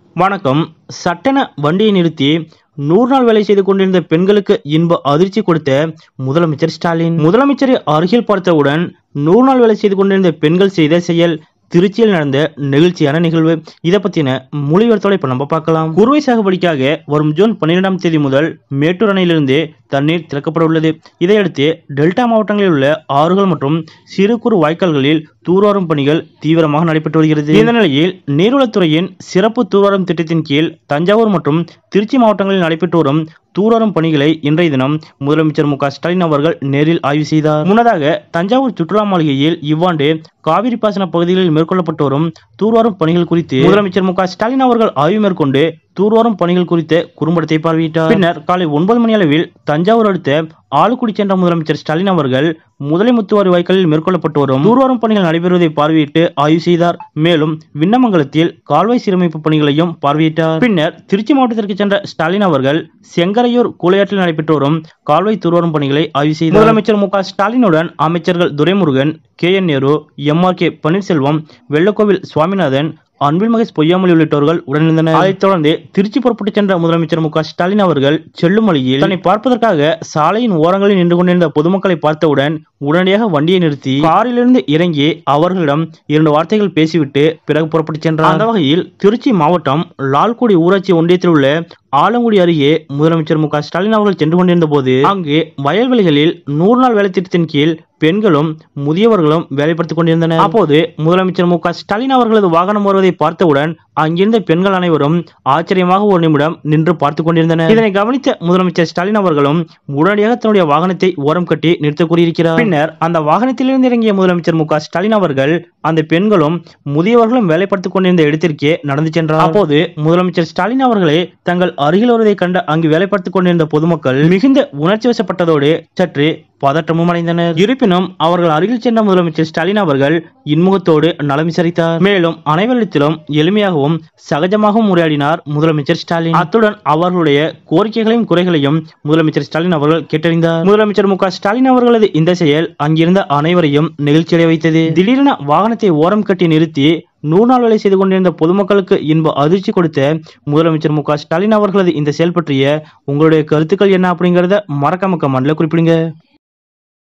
வணக்கம் சட்டென வண்டியை நிறுத்தி நூறு நாள் வேலை செய்து கொண்டிருந்த பெண்களுக்கு இன்ப அதிர்ச்சி கொடுத்த முதலமைச்சர் ஸ்டாலின் முதலமைச்சரை அருகில் பார்த்தவுடன் நூறு நாள் வேலை செய்து கொண்டிருந்த பெண்கள் செய்த செயல் திருச்சியில் நடந்த நெகிழ்ச்சியான நிகழ்வு இதை பத்தின மொழிவர்த்தோட இப்ப நம்ம பார்க்கலாம் குறுவை சாகுபடிக்காக வரும் ஜூன் பன்னிரெண்டாம் தேதி முதல் மேட்டூர் அணையிலிருந்து தண்ணீர் திறக்கப்பட உள்ளது இதையடுத்து டெல்டா மாவட்டங்களில் உள்ள ஆறுகள் மற்றும் சிறு குறு வாய்க்கால்களில் தூர்வாரும் பணிகள் தீவிரமாக நடைபெற்று வருகிறது இந்த நிலையில் நீர்வளத்துறையின் சிறப்பு தூர்வாரும் திட்டத்தின் கீழ் தஞ்சாவூர் மற்றும் திருச்சி மாவட்டங்களில் நடைபெற்று வரும் தூர்வாரும் பணிகளை இன்றைய தினம் முதலமைச்சர் மு க ஸ்டாலின் அவர்கள் நேரில் ஆய்வு செய்தார் முன்னதாக தஞ்சாவூர் சுற்றுலா மாளிகையில் இவ்வாண்டு காவிரி பாசன பகுதிகளில் மேற்கொள்ளப்பட்டு வரும் தூர்வாரும் பணிகள் குறித்து முதலமைச்சர் மு க ஸ்டாலின் அவர்கள் ஆய்வு மேற்கொண்டு தூர்வாரும் பணிகள் குறித்த குறும்படத்தை பார்வையிட்டார் பின்னர் காலை ஒன்பது மணி அளவில் தஞ்சாவூர் அடுத்த ஆலுக்குடி சென்ற முதலமைச்சர் ஸ்டாலின் அவர்கள் முதலைமுத்துவாரி வாய்க்காலில் மேற்கொள்ளப்பட்டு வரும் தூர்வாரும் பணிகள் நடைபெறுவதை பார்வையிட்டு ஆய்வு செய்தார் மேலும் விண்ணமங்கலத்தில் கால்வாய் சீரமைப்பு பணிகளையும் பார்வையிட்டார் பின்னர் திருச்சி மாவட்டத்திற்கு சென்ற ஸ்டாலின் அவர்கள் செங்கரையூர் கூலையாற்றில் நடைபெற்று வரும் கால்வாய் தூர்வாரும் பணிகளை ஆய்வு செய்தார் முதலமைச்சர் மு க ஸ்டாலினுடன் அமைச்சர்கள் Duraimurugan K N Nehru M R K Panneerselvam Vellakovil Swaminathan Anbil Mahesh Poyyamozhi உள்ளிட்டோர்கள் உடனிருந்தனர் அதைத் தொடர்ந்து திருச்சி புறப்பட்டு சென்ற முதலமைச்சர் மு க ஸ்டாலின் அவர்கள் செல்லும் வழியில் தன்னை பார்ப்பதற்காக சாலையின் ஓரங்களில் நின்று கொண்டிருந்த பொதுமக்களை பார்த்தவுடன் உடனடியாக வண்டியை நிறுத்தி காரிலிருந்து இறங்கி அவர்களிடம் இரண்டு வார்த்தைகள் பேசிவிட்டு பிறகு புறப்பட்டு சென்றார் அந்த வகையில் திருச்சி மாவட்டம் லால்குடி ஊராட்சி ஒன்றியத்தில் உள்ள ஆலங்குடி அருகே முதலமைச்சர் மு க ஸ்டாலின் அவர்கள் சென்று கொண்டிருந்த போது அங்கு வயல்வெளிகளில் நூறு நாள் வேலை திட்டத்தின் கீழ் பெண்களும் முதியவர்களும் வேலைப்படுத்திக் கொண்டிருந்தனர் அப்போது முதலமைச்சர் மு க ஸ்டாலின் அவர்களது வாகனம் வருவதை பார்த்தவுடன் அங்கிருந்த பெண்கள் அனைவரும் ஆச்சரியமாக ஒரு நிமிடம் நின்று பார்த்துக் கொண்டிருந்தனர் இதனை கவனித்த முதலமைச்சர் ஸ்டாலின் அவர்களும் உடனடியாக தன்னுடைய வாகனத்தை ஓரம் கட்டி நிறுத்த கூறியிருக்கிறார் பின்னர் அந்த வாகனத்திலிருந்து இறங்கிய முதலமைச்சர் மு க ஸ்டாலின் அவர்கள் அந்த பெண்களும் முதியவர்களும் வேலைப்படுத்திக் கொண்டிருந்த இடத்திற்கே நடந்து சென்றார் அப்போது முதலமைச்சர் ஸ்டாலின் அவர்களை தங்கள் அருகில் வருவதை கண்ட அங்கு வேலைப்படுத்திக் கொண்டிருந்த பொதுமக்கள் மிகுந்த உணர்ச்சி வசப்பட்டதோடு சற்று பதற்றமும் அடைந்தனர் இருப்பினும் அவர்கள் அருகில் சென்ற முதலமைச்சர் ஸ்டாலின் அவர்கள் இன்முகத்தோடு நலம் விசாரித்தார் மேலும் அனைவரிடத்திலும் எளிமையாகவும் சகஜமாகவும் உரையாடினார் முதலமைச்சர் ஸ்டாலின் அத்துடன் அவர்களுடைய கோரிக்கைகளையும் குறைகளையும் முதலமைச்சர் ஸ்டாலின் அவர்கள் கேட்டறிந்தார் முதலமைச்சர் மு க ஸ்டாலின் அவர்களது இந்த செயல் அங்கிருந்த அனைவரையும் நெகிழ்ச்சியடைய வைத்தது திடீரென வாகனத்தை ஓரம் கட்டி நிறுத்தி நூறு நாள் வேலை செய்து கொண்டிருந்த பொதுமக்களுக்கு இன்ப அதிர்ச்சி கொடுத்த முதலமைச்சர் மு க ஸ்டாலின் அவர்களது இந்த செயல் பற்றிய உங்களுடைய கருத்துக்கள் என்ன அப்படிங்கறத மறக்காம கமெண்ட்ல குறிப்பிடுங்க